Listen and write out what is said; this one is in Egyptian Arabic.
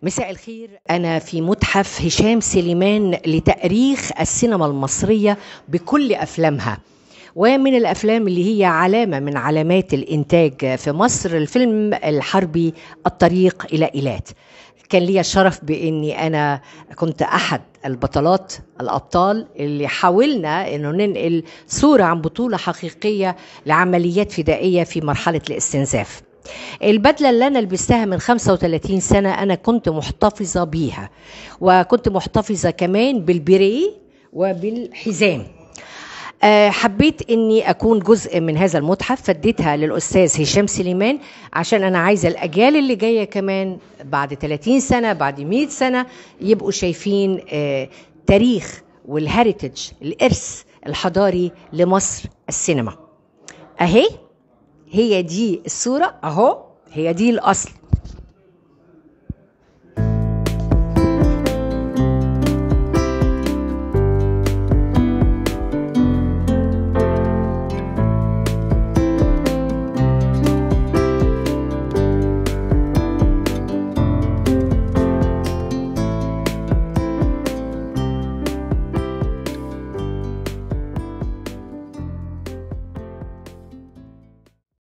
مساء الخير أنا في متحف هشام سليمان لتأريخ السينما المصرية بكل أفلامها ومن الأفلام اللي هي علامة من علامات الإنتاج في مصر الفيلم الحربي الطريق إلى إيلات كان لي الشرف باني انا كنت احد البطلات الابطال اللي حاولنا انه ننقل صوره عن بطوله حقيقيه لعمليات فدائيه في مرحله الاستنزاف البدله اللي انا لبستها من 35 سنه انا كنت محتفظه بيها وكنت محتفظه كمان بالبريه وبالحزام أه حبيت اني اكون جزء من هذا المتحف فديتها للاستاذ هشام سليمان عشان انا عايزه الاجيال اللي جايه كمان بعد 30 سنه بعد 100 سنه يبقوا شايفين أه تاريخ والهيريتج الارث الحضاري لمصر السينما اهي هي دي الصوره اهو هي دي الاصل